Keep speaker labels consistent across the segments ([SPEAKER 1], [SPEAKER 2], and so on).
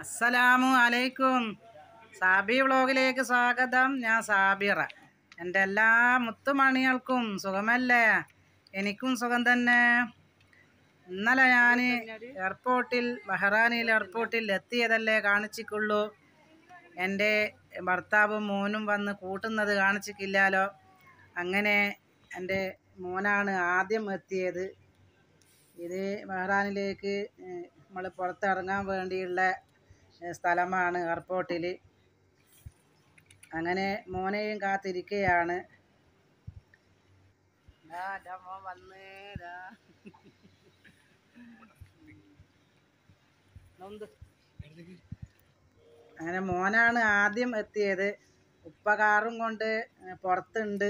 [SPEAKER 1] അസ്സലാമു അലൈക്കും സാബി വ്ളോഗിലേക്ക് സ്വാഗതം ഞാൻ സാബിറ എൻ്റെ എല്ലാ മുത്തുമണികൾക്കും സുഖമല്ലേ എനിക്കും സുഖം തന്നെ ഇന്നലെ ഞാൻ എയർപോർട്ടിൽ ബഹ്റാനിൽ എയർപോർട്ടിൽ എത്തിയതല്ലേ കാണിച്ചിക്കുള്ളൂ എൻ്റെ ഭർത്താവും മോനും വന്ന് കൂട്ടുന്നത് കാണിച്ചിട്ടില്ലാലോ അങ്ങനെ എൻ്റെ മോനാണ് ആദ്യം എത്തിയത് ഇത് ബഹ്റാനിലേക്ക് നമ്മൾ പുറത്തിറങ്ങാൻ വേണ്ടിയുള്ള ഏ, സ്ഥലമാണ് എയർപോർട്ടിൽ അങ്ങനെ മോനെയും കാത്തിരിക്കുകയാണ് ദാ, ദാ മോൻ വന്ന് ദാ. നൊന്ത്. അങ്ങനെ മോനാണ് ആദ്യം എത്തിയത് ഉപ്പ കാറും കൊണ്ട് ഏ, പുറത്തുണ്ട്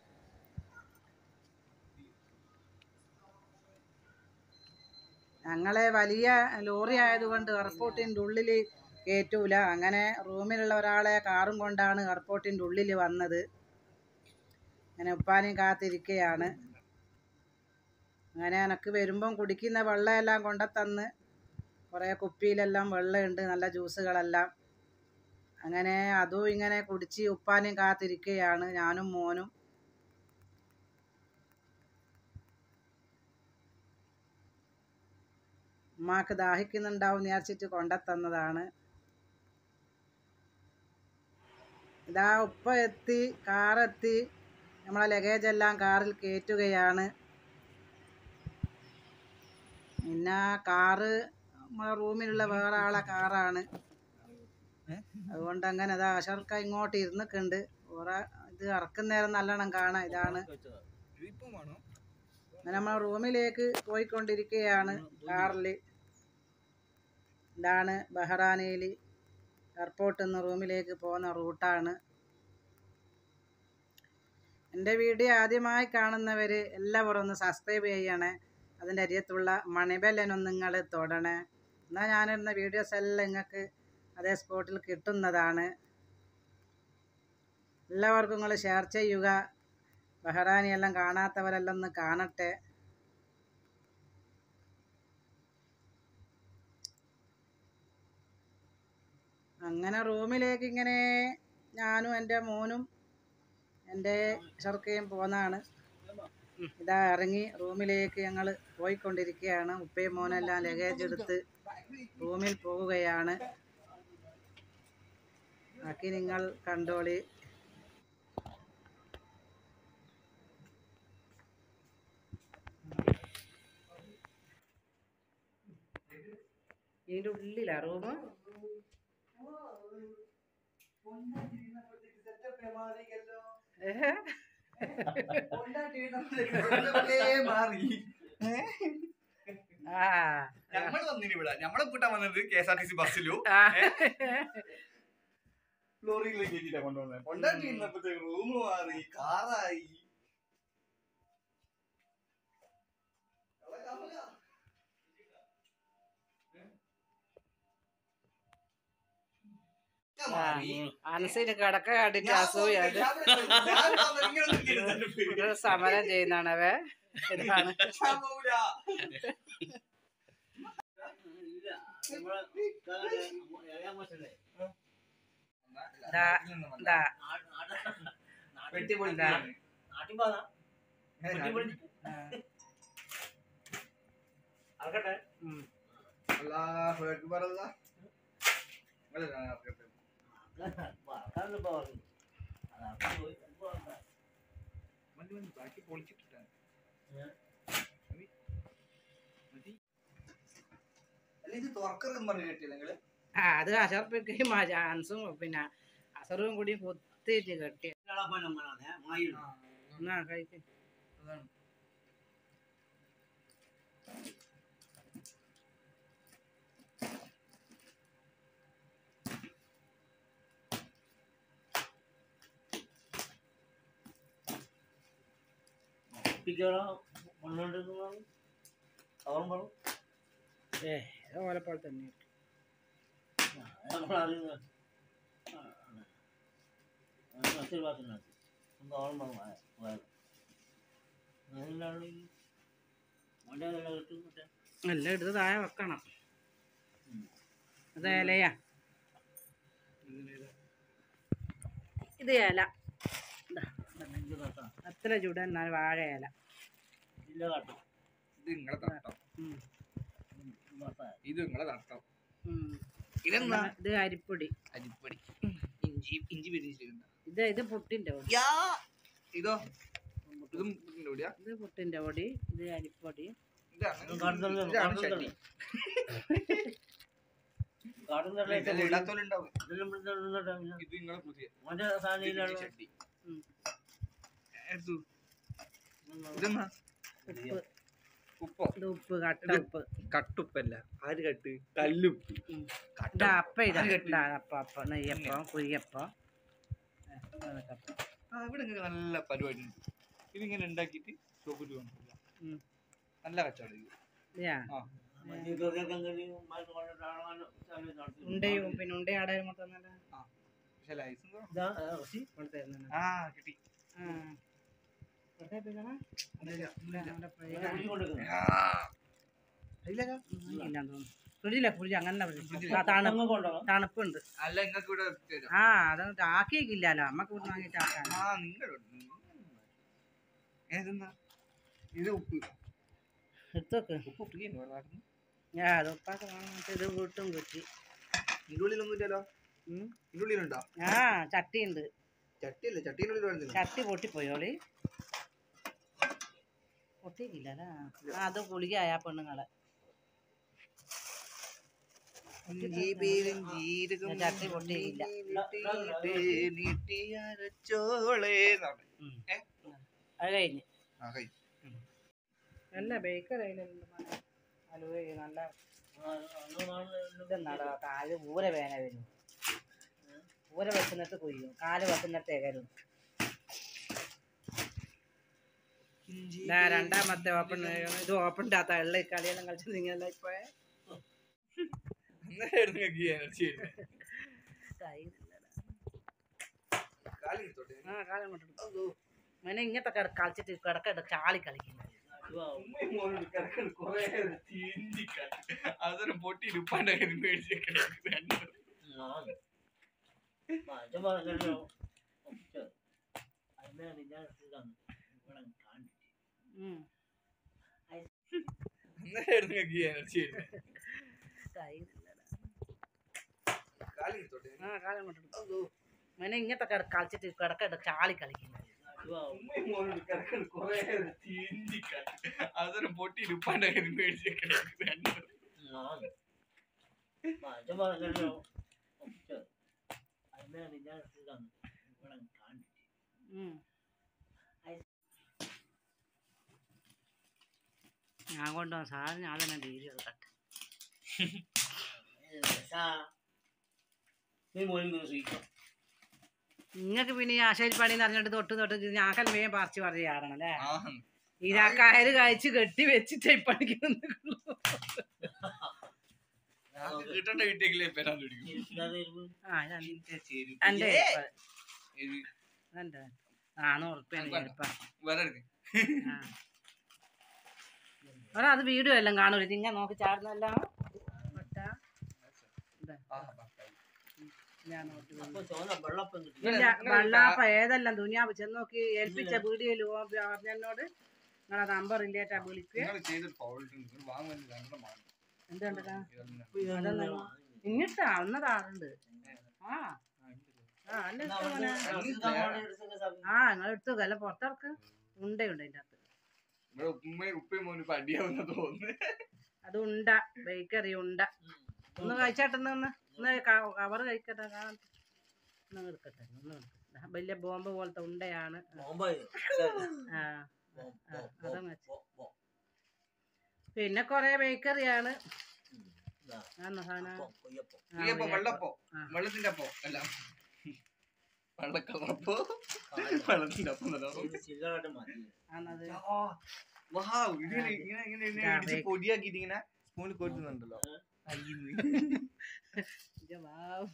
[SPEAKER 1] ഞങ്ങളെ വലിയ ലോറി ആയതുകൊണ്ട് എയർപോർട്ടിൻ്റെ ഉള്ളിൽ കയറ്റൂല അങ്ങനെ റൂമിലുള്ള ഒരാളെ കാറും കൊണ്ടാണ് എയർപോർട്ടിൻ്റെ ഉള്ളിൽ വന്നത് അങ്ങനെ ഉപ്പാനെയും കാത്തിരിക്കുകയാണ് അങ്ങനെ എനക്ക് വരുമ്പം കുടിക്കുന്ന വെള്ളമെല്ലാം കൊണ്ടുത്തന്ന് കുറേ കുപ്പിയിലെല്ലാം വെള്ളമുണ്ട് നല്ല ജ്യൂസുകളെല്ലാം അങ്ങനെ അതും ഇങ്ങനെ കുടിച്ച് ഉപ്പാനെയും കാത്തിരിക്കുകയാണ് ഞാനും മോനും ഉമ്മാക്ക് ദാഹിക്കുന്നുണ്ടാവും എന്ന് വിചാരിച്ചിട്ട് കൊണ്ടുത്തന്നതാണ് ഇതാ ഉപ്പ എത്തി കാറെത്തി നമ്മളെ ലഗേജ് എല്ലാം കാറിൽ കയറ്റുകയാണ് പിന്നെ കാറ് നമ്മളെ റൂമിലുള്ള വേറെ ആളെ കാറാണ് അതുകൊണ്ട് അങ്ങനെ അതാ അഷർക്ക ഇങ്ങോട്ട് ഇരുന്നിട്ടുണ്ട് വേറെ ഇത് ഇറക്കുന്നേരം നല്ലോണം കാണാം ഇതാണ് അങ്ങനെ നമ്മൾ റൂമിലേക്ക് പോയിക്കൊണ്ടിരിക്കുകയാണ് കാറിൽ ഇതാണ് ബഹ്റാനയിൽ എയർപോർട്ടിൽ നിന്ന് റൂമിലേക്ക് പോകുന്ന റൂട്ടാണ് എൻ്റെ വീഡിയോ ആദ്യമായി കാണുന്നവർ എല്ലാവരും ഒന്ന് സബ്സ്ക്രൈബ് ചെയ്യണേ അതിൻ്റെ അരിയത്തുള്ള മണിബെല്ലനൊന്ന് നിങ്ങൾ തൊടണേ എന്നാൽ ഞാനിടുന്ന വീഡിയോസ് എല്ലാം നിങ്ങൾക്ക് അതേ സ്പോട്ടിൽ കിട്ടുന്നതാണ് എല്ലാവർക്കും നിങ്ങൾ ഷെയർ ചെയ്യുക ബഹ്റാനി എല്ലാം കാണാത്തവരെല്ലാം ഒന്ന് കാണട്ടെ അങ്ങനെ റൂമിലേക്ക് ഇങ്ങനെ ഞാനും എൻ്റെ മോനും എൻ്റെ ഷർക്കയും പോന്നാണ് ഇതാ ഇറങ്ങി റൂമിലേക്ക് ഞങ്ങൾ പോയിക്കൊണ്ടിരിക്കുകയാണ് ഉപ്പയും മോനെല്ലാം ലഗേജ് എടുത്ത് റൂമിൽ പോവുകയാണ് ബാക്കി നിങ്ങൾ കണ്ടോളി ഇതിൻ്റെ ഉള്ളിലാ റൂം ഏഹ്
[SPEAKER 2] മാറി
[SPEAKER 1] ആ
[SPEAKER 2] ഞമ്മള് വന്നിന് ഇവിടെ ഞമ്മളെ കൂട്ടാൻ വന്നത് K S R T C ബസ്സിലു
[SPEAKER 1] ആ.
[SPEAKER 2] ലോറിയിലേക്ക് കയറ്റിട്ടാ കൊണ്ടുവന്നത് കൊണ്ടാട്ടി ഇരുന്നപ്പോഴത്തേക്ക് റൂം മാറി കാറായി
[SPEAKER 1] അനസിന് കിടക്ക കണ്ടിട്ട് അസൂയ അത് ഒരു സമരം ചെയ്യുന്നതാണവേ ഇതാണ് ദാ, ദാ,
[SPEAKER 2] വെട്ടിപ്പൊളിക്കാ
[SPEAKER 1] ആ, ഉം.
[SPEAKER 2] അല്ലാഹു അക്ബർ അല്ലാ അല്ല ഞാൻ ഇറക്കട്ടെ. മതി മതി ബാക്കി പൊളിച്ചിട്ടിട്ടാ മതി. മതി. അല്ല ഇത് തുറക്കരുതെന്ന് പറഞ്ഞു കേട്ടില്ല നിങ്ങള്
[SPEAKER 1] ആ അത് അഷർപ്പിക്കുകയും അൻസും പിന്നെ അസറും കൂടി കുത്തിയിട്ട് കെട്ടി എന്നാ കഴിക്ക്
[SPEAKER 2] അതാണ്
[SPEAKER 1] ഏ ഓലെ പോലെ തന്നെ എല്ലാം എടുത്ത് താഴെ വെക്കണം ഇത് ഇലയാ ഇത് ഇല ഇതാ. അത്ര ചൂടാൻ എന്നാൽ വാഴ ഇല
[SPEAKER 2] ഇത് നിങ്ങളെ തട്ടം
[SPEAKER 1] ഉം.
[SPEAKER 2] ഇത് നിങ്ങളെ തട്ടം
[SPEAKER 1] ഉം.
[SPEAKER 2] ഇതെന്താ
[SPEAKER 1] ഇത് അരിപ്പൊടി
[SPEAKER 2] അരിപ്പടി ഇഞ്ചി ഇഞ്ചി പിരിച്ചിട്ടുണ്ട്
[SPEAKER 1] ഇത് ഇത് പുട്ടിൻ്റെ പൊടി
[SPEAKER 2] യാ ഇതോ ഇതും ഇതിന്റെ കൂടെയാ?
[SPEAKER 1] ഇത് പുട്ടിൻ്റെ പൊടി ഇത് അരിപ്പൊടി
[SPEAKER 2] ഇതാണ് ഇതാണ് ചട്ടി ഇതെല്ലാം ഇടാത്തോലുണ്ടാവും ഇത് നിങ്ങളെ പുതിയ ഇതിന്റെ ചട്ടി
[SPEAKER 1] ഉം.
[SPEAKER 2] എടുത്തു ഇതെന്നാ
[SPEAKER 1] ഉപ്പ്
[SPEAKER 2] ഉപ്പോ
[SPEAKER 1] ഇത് ഉപ്പ് കട്ട ഉപ്പ്
[SPEAKER 2] കട്ടുപ്പല്ല ആര് കട്ട് കല്ലുപ്പ്
[SPEAKER 1] ഉം.
[SPEAKER 2] കട്ട
[SPEAKER 1] ഇതാ അപ്പം ഇതാ
[SPEAKER 2] ആര് കട്ട്?
[SPEAKER 1] ഇതാ അപ്പം അപ്പം നെയ്യപ്പം കുയ്യപ്പം ഏ, അതൊക്കെ അപ്പം.
[SPEAKER 2] ആ ഇവിടെ നിങ്ങൾക്ക് നല്ല പരിപാടി ഉണ്ട് ഇതിങ്ങനെ ഉണ്ടാക്കിയിട്ട് ഷോപ്പിൽ കൊണ്ടുപോകുക
[SPEAKER 1] ഉം.
[SPEAKER 2] നല്ല കച്ചവടം ഇത്
[SPEAKER 1] ഇതാ
[SPEAKER 2] ആ
[SPEAKER 1] ഉണ്ടയും പിന്നെ ഉണ്ടയാടാനും മൊത്തം നല്ല
[SPEAKER 2] പക്ഷെ ലൈസൻസ്
[SPEAKER 1] കൊടുത്തായിരുന്നു
[SPEAKER 2] ആ കിട്ടി
[SPEAKER 1] ആ കൊടുത്തേ പിന്നെ
[SPEAKER 2] അതില്ല,
[SPEAKER 1] ഇല്ല,
[SPEAKER 2] ഒന്നുമില്ല.
[SPEAKER 1] അവിടെ പോയി.
[SPEAKER 2] ആ. ഇല്ലല്ലോ.
[SPEAKER 1] ഇല്ലാന്ന് തോന്നുന്നു ഫ്രിഡ്ജില്ല ഫ്രിഡ്ജ് അങ്ങനെ ഫ്രിഡ്ജ്. ആ, തണുപ്പ് തണുപ്പുണ്ട്
[SPEAKER 2] അല്ല നിങ്ങൾക്ക് ഇവിടെ തരാം.
[SPEAKER 1] ആ അത് ആക്കിയില്ലല്ലോ അമ്മക്ക് ഇവിടെ വാങ്ങിയിട്ട് ആക്കാൻ
[SPEAKER 2] ആ നിങ്ങൾ ഏതെന്നാ ഇത് ഉപ്പ്
[SPEAKER 1] എടുത്തോക്ക്
[SPEAKER 2] ഉപ്പ് ഫ്രീ ആണ്
[SPEAKER 1] ഞാൻ അത് ഉപ്പാക്ക് വാങ്ങിയിട്ട് ഇത് വീട്ടും കിട്ടി
[SPEAKER 2] ഇതിന്റെ ഉള്ളിലൊന്നും ഇല്ലല്ലോ
[SPEAKER 1] ഉം.
[SPEAKER 2] ഇതിന്റെ ഉള്ളിലുണ്ടോ
[SPEAKER 1] ആ ചട്ടിയുണ്ട്
[SPEAKER 2] ചട്ടിയല്ലേ ചട്ടീൻ്റെ ഉള്ളിൽ വരുന്നില്ല
[SPEAKER 1] ചട്ടി പൊട്ടിപ്പോയോളി പൊട്ടിയില്ലല്ലോ ആ അത് ഗുളികയായ പെണ്ണുങ്ങളെ
[SPEAKER 2] ഇഞ്ചി പേരും ജീരകം
[SPEAKER 1] ചട്ടി പൊട്ടിയില്ല.
[SPEAKER 2] നീട്ടിയിട്ട് നീട്ടിയരച്ചോളേ എന്നാണ്.
[SPEAKER 1] ഉം.
[SPEAKER 2] ഏ?
[SPEAKER 1] അത് കഴിഞ്ഞ്
[SPEAKER 2] ആ, കൈ.
[SPEAKER 1] നല്ല ബേക്കറി അലുവ നല്ല ഇതെന്നാടോ കാല് ഊര വേന വരും ഊര വെക്കുന്നിടത്ത് കൊയ്യും കാല് വെക്കുന്നിടത്ത് എകരും
[SPEAKER 2] ഇഞ്ചി
[SPEAKER 1] ഇതാ രണ്ടാമത്തെ ഓപ്പൺ ഇത് ഓപ്പൺ ഇല്ലാത്ത ഉള്ള കളിയെല്ലാം കളിച്ച് നിങ്ങളെല്ലാം ഇപ്പോഴേ
[SPEAKER 2] അന്നേരമായിരുന്നു നിങ്ങൾക്ക് ഈ എനർജി കാലി തൊട്ടെ
[SPEAKER 1] ആ കാലം കൊണ്ടിട്ട് മനെ ഇങ്ങനത്തെ കിട കളിച്ചിട്ട് കിടക്കട്ട് ചാളി കളിക്കുന്നത്
[SPEAKER 2] ഉമ്മയും മോനോട് കിടക്കണ് കുറേ തീഞ്ചിക്കാൻ അതൊരു പൊട്ടി ഉപ്പാന്റെ കയ്യിൽ മേടിച്ച് കിടക്കുന്നത്
[SPEAKER 1] ഉം.
[SPEAKER 2] അന്നേരമായിരുന്നു നിങ്ങൾക്ക് ഈ എനർജി കാലി തൊട്ടെ
[SPEAKER 1] ആ കാലം കൊണ്ടിട്ട് മനെ ഇങ്ങനത്തെ കിട കളിച്ചിട്ട് കിടക്കട്ട് ചാളി കളിക്കുന്നത്
[SPEAKER 2] ഉമ്മയും മോനോട് കിടക്കണ് കുറേ തീഞ്ചിക്കാൻ അതൊരു പൊട്ടി ഉപ്പാന്റെ കയ്യിൽ മേടിച്ച് കിടക്കുന്നത്
[SPEAKER 1] ഉം. ഞാൻ കൊണ്ടുപോകാൻ സാധനം ഞാൻ തന്നെ ഡീൽ എടുക്കട്ടെ നിങ്ങൾക്ക് പിന്നെ ഈ ആശയിൽ പണി നിറഞ്ഞിട്ട് തൊട്ട് തൊട്ട് ഞാക്കൽ വേഗം പറിച്ച് പറിച്ച് ചാടണം അല്ലേ
[SPEAKER 2] ആ
[SPEAKER 1] ഇതാ കയറ് കഴിച്ച് കെട്ടി വെച്ചിട്ട് ഈ പണിക്ക് നിന്നിട്ടുള്ളൂ
[SPEAKER 2] ഞങ്ങൾക്ക് കിട്ടേണ്ട വീട്ടിലേക്കില്ലേ പെരാൻ പിടിക്കും
[SPEAKER 1] ആ ഇതാണ് എൻ്റെ അതെൻ്റെ നാനൂറ് ഉറുപ്പ്യാണ് ചെരുപ്പം
[SPEAKER 2] വേറെ എടുക്ക്
[SPEAKER 1] ആ അവിടെ അത് വീഡിയോ എല്ലാം കാണൂല ഇങ്ങനെ നോക്കി ചാടുന്നല്ല
[SPEAKER 2] ആ, ഭർത്താവ്.
[SPEAKER 1] ഞാൻ നോക്കി വന്നു.
[SPEAKER 2] നിങ്ങള്
[SPEAKER 1] ഇല്ല
[SPEAKER 2] നിങ്ങള്
[SPEAKER 1] വെള്ളാപ്പ ഏതെല്ലാം ദുനിയാവ് ചെന്ന് നോക്കി ഏൽപ്പിച്ച വീഡിയോയിൽ പറഞ്ഞോട് നിങ്ങളെ നമ്പർ ഇല്ലേറ്റാ വിളിക്കുക
[SPEAKER 2] നിങ്ങൾ ചെയ്തൊരു പൗളിട്ട് നിങ്ങൾ വാങ്ങുവാൻ രണ്ടെണ്ണം വാങ്ങും
[SPEAKER 1] എന്തുണ്ടാ
[SPEAKER 2] ഇതൊന്നും
[SPEAKER 1] അതൊന്നും ഇങ്ങിട്ടാ അന്നതാറുണ്ട് ആ ആ എൻ്റെ ഇഷ്ടം മോനെ. ആ നിങ്ങൾ എടുത്തു അല്ല പുറത്തിറക്ക് ഉണ്ടയുണ്ട് അതിൻ്റെ അകത്ത്
[SPEAKER 2] ഇവിടെ ഉമ്മയും ഉപ്പയും മോനും ഇപ്പൊ അടിയാവുന്ന തോന്നുന്നു
[SPEAKER 1] അത് ഉണ്ട ബേക്കറി ഉണ്ട ഒന്ന് കഴിച്ചാട്ടെന്ന് ഒന്ന് ഒന്ന് കവർ കഴിക്കട്ടെ കാണാൻ ഒന്ന് എടുക്കട്ടെ ഒന്ന് എടുക്കട്ടെ. ദാ വലിയ ബോംബ് പോലത്തെ ഉണ്ടയാണ് ആ ആ, അതും വെച്ച്. പിന്നെ കൊറേ ബേക്കറിയാണ് ആന്നോ സാധനം ആ,
[SPEAKER 2] നീയപ്പോ വെള്ളപ്പോ
[SPEAKER 1] ആ.
[SPEAKER 2] വെള്ളത്തിന്റെ അപ്പോ അല്ല വെള്ളക്കളറപ്പോ വെള്ളത്തിന്റെ അപ്പം തന്നെ
[SPEAKER 1] ആന്നത്
[SPEAKER 2] വഹാവ് ഇതിങ്ങനെ ഇങ്ങനെ ഇങ്ങനെ ഇങ്ങനെ
[SPEAKER 1] ആ,
[SPEAKER 2] ഇടിച്ച്
[SPEAKER 1] ബേക്ക്.
[SPEAKER 2] പൊടിയാക്കിയിട്ട് ഇങ്ങനെ സ്പൂണിൽ കൊരുത്തുന്നുണ്ടല്ലോ
[SPEAKER 1] ഇത് വാവ്.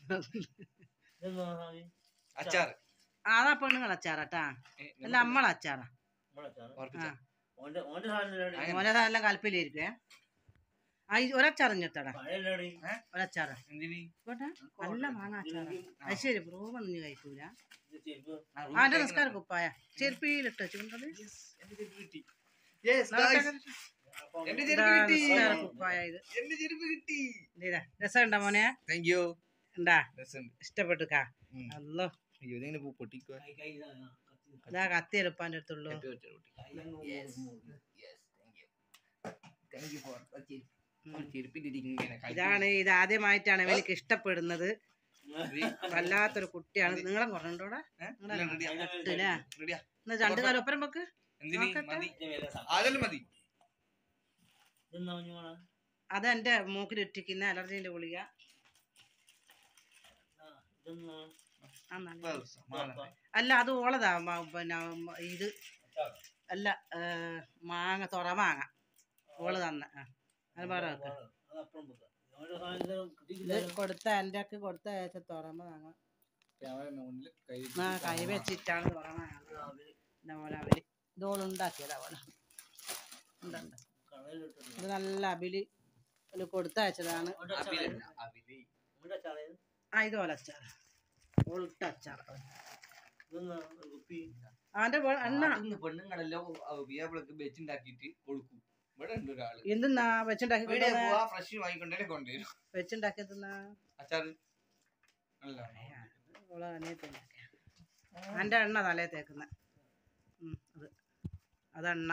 [SPEAKER 2] അച്ചാർ
[SPEAKER 1] അതാ പെണ്ണുങ്ങൾ അച്ചാറാട്ടാ അല്ല നമ്മള അച്ചാറാ ആ മോനെ സാധനം കൽപ്പിലിരിക്കേ ആ ഈ ഒരച്ചാറിഞ്ഞെത്തടാ
[SPEAKER 3] പഴയല്ലേടി?
[SPEAKER 1] ഒരച്ചാറ്
[SPEAKER 2] എന്തിന്
[SPEAKER 1] പോട്ടെ നല്ല മാങ്ങ അച്ചാറ് അത് ശരി ബ്രൂവ് ഒന്നും കഴിക്കൂല
[SPEAKER 3] ഇത് ചെരുപ്പ്.
[SPEAKER 2] ആ,
[SPEAKER 1] ആ എന്റെ നിസ്കാരം കുപ്പായ ചെരുപ്പിയിലിട്ട് വെച്ചിട്ടുണ്ടത്
[SPEAKER 2] എന്റെ ചെരുപ്പ് കിട്ടി യെസ് ഗായ്സ് എന്റെ ചെരുപ്പ് കിട്ടി
[SPEAKER 1] നിസ്കാര കുപ്പായ ഇത്
[SPEAKER 2] എന്റെ ചെരുപ്പ് കിട്ടി
[SPEAKER 1] ഇതാ രസമുണ്ടോ മോനെ
[SPEAKER 2] താങ്ക് യു
[SPEAKER 1] ഉണ്ടാ
[SPEAKER 2] രസമുണ്ട്
[SPEAKER 1] ഇഷ്ടപ്പെട്ടുക്കാ
[SPEAKER 2] ഉം.
[SPEAKER 1] അല്ലോ
[SPEAKER 2] അയ്യോ ഇതെങ്ങനെ പോ പൊട്ടിക്കുക
[SPEAKER 3] കൈ കൈ ഇതാ, ആ, കത്തി.
[SPEAKER 1] ഇതാ കത്തി എളുപ്പാൻ്റെ അടുത്തുള്ളൂ
[SPEAKER 2] കെട്ടി വെച്ചോ, പൊട്ടി.
[SPEAKER 3] കൈ അങ്ങ്
[SPEAKER 2] Yes.
[SPEAKER 3] മുറിഞ്ഞു.
[SPEAKER 2] Yes, thank you. Thank you for the ചെരുപ്പ്. ഒരു ചെരുപ്പിന്റെ ഇത് ഇങ്ങനെ കൈ
[SPEAKER 1] ഇതാണ് ഇത് ആദ്യമായിട്ടാണ് ഇവനിക്ക് ഇഷ്ടപ്പെടുന്നത്
[SPEAKER 2] ഇത്
[SPEAKER 1] വല്ലാത്തൊരു കുട്ടിയാണ് നീളം കുറഞ്ഞോടാ
[SPEAKER 2] ഏ? ഇല്ല, ready ആ.
[SPEAKER 1] ഇട്ടില്ലേ
[SPEAKER 2] Ready ആ.
[SPEAKER 1] എന്നാ രണ്ടു കാലം ഒപ്പരം വെക്ക്
[SPEAKER 2] എന്തിന്
[SPEAKER 1] നോക്കട്ടെ.
[SPEAKER 2] മതി
[SPEAKER 3] ഇതിന്റെ മേലെ സ-
[SPEAKER 2] അതെല്ലാം മതി
[SPEAKER 3] ഇതെന്നാ കുഞ്ഞു മോളെ?
[SPEAKER 1] അത് എന്റെ മൂക്കിൽ ഇട്ടിക്കുന്ന അലർജീന്റെ ഗുളിക
[SPEAKER 3] ആ, ഇതെന്നാ?
[SPEAKER 1] ആ, നല്ല-
[SPEAKER 2] ഇപ്പൊ സമാധാനം.
[SPEAKER 1] അല്ല അത് ഓളതാ മ- പിന്നെ മ- ഇത്
[SPEAKER 3] അച്ചാർ.
[SPEAKER 1] അല്ല ഏ, മാങ്ങ തുറ മാങ്ങ ഓള് തന്ന ആ. അത് വേറെ വെക്ക്
[SPEAKER 3] അത് അപ്പുറം വെക്കാം. ഓരോ സാധനം ഇത്
[SPEAKER 1] ഇത്
[SPEAKER 3] കിട്ടിയിട്ടില്ലല്ലോ.
[SPEAKER 1] കൊടുത്ത എന്റെ കൊടുത്ത അയച്ച തുറമ മാങ്ങ
[SPEAKER 2] ക്യാമറയുടെ മുന്നിൽ കൈ
[SPEAKER 1] ആ കൈ വെച്ചിട്ടാണ് തുറ മാങ്ങ ഇതേപോലെ അവല് ഇതോളം ഉണ്ടാക്കിയതാ പോലെ ഉണ്ട്
[SPEAKER 3] കടയിലിട്ടിട്ടുണ്ട്.
[SPEAKER 1] ഇത് നല്ല അബിലി ഒരു കൊടുത്തയച്ചതാണ്
[SPEAKER 3] ഇവിടെ അച്ചാറ്.
[SPEAKER 2] അവിലല്ല, അവില്.
[SPEAKER 3] ഇവിടെ അച്ചാറ് ഏത്?
[SPEAKER 1] ആ ഇതുപോലെ അച്ചാർ ഉൾട്ട അച്ചാർ
[SPEAKER 3] ഇതെന്നാ? ഒരു കുപ്പി.
[SPEAKER 1] അവന്റെ പോ- എണ്ണ
[SPEAKER 2] അതൊന്ന് പെണ്ണുങ്ങളെല്ലാം വിയാപ്പിളക്ക് വെച്ചുണ്ടാക്കിയിട്ട് കൊടുക്കും ഇവിടെ ഉണ്ട് ഒരാള്
[SPEAKER 1] എന്തെന്നാ വെച്ചുണ്ടാക്കി
[SPEAKER 2] ഇവിടെ പോവാ ഫ്രഷ് വാങ്ങിക്കൊണ്ടേ കൊണ്ടുവരും
[SPEAKER 1] വെച്ചുണ്ടാക്കി എന്തെന്നാ
[SPEAKER 2] അച്ചാറ് അല്ല
[SPEAKER 1] ഓളെ അനിയത്തുണ്ടാക്കിയ എൻ്റെ എണ്ണ തലേ തേക്കുന്ന അത് അതെണ്ണ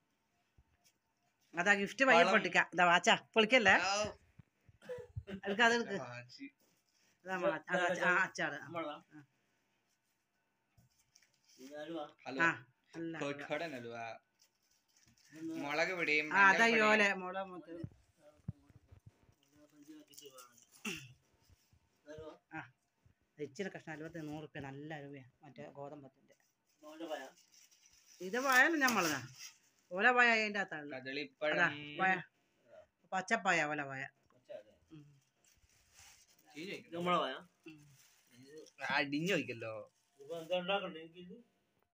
[SPEAKER 1] അതാ ഗിഫ്റ്റ് വയ്യ
[SPEAKER 2] വളം.
[SPEAKER 1] പൊട്ടിക്ക ഇതാ വാച്ചാ പൊളിക്കല്ലേ എടുക്ക അത് എടുക്ക്
[SPEAKER 2] വാച്ച്.
[SPEAKER 1] അതാ മാ- അത് അച്ച- ആ അച്ചാറ് ആ.
[SPEAKER 3] നമ്മളാ? ഇത് അലുവ.
[SPEAKER 2] ഹലോ
[SPEAKER 1] ആ അല്ല
[SPEAKER 2] കോഴിക്കോടൻ അലുവ
[SPEAKER 3] ഇതെന്നാ?
[SPEAKER 2] മുളക് പൊടിയും
[SPEAKER 1] ആ അതാ
[SPEAKER 2] മഞ്ഞൾപ്പൊടിയും.
[SPEAKER 1] യോലെ മോളെ മൊത്തം
[SPEAKER 3] ഇതലുവ.
[SPEAKER 1] ഇച്ചിരി കഷ്ണം അലുപത്തി നൂറ് റുപ്യ നല്ല അലുവയാണ് മറ്റേ ഗോതമ്പത്തിന്റെ
[SPEAKER 3] മോന്റെ പഴ.
[SPEAKER 1] ഇത് പായാലും ഞമ്മളതാ ഓല പായ അതിൻ്റെ അകത്താണ് അതാ
[SPEAKER 2] കദളിപ്പഴം
[SPEAKER 1] പായ പച്ചപ്പായ ഓല പായ
[SPEAKER 3] പച്ചയല്ലേ?
[SPEAKER 1] ഉം.
[SPEAKER 2] ചീഞ്ഞ്
[SPEAKER 3] ഇത് നമ്മളെ പഴ.
[SPEAKER 1] ഉം.
[SPEAKER 2] അടിഞ്ഞു വയ്ക്കല്ലോ
[SPEAKER 3] ഇപ്പൊ എന്താ ഉണ്ടാക്കണ്ടേ എനിക്കിത്?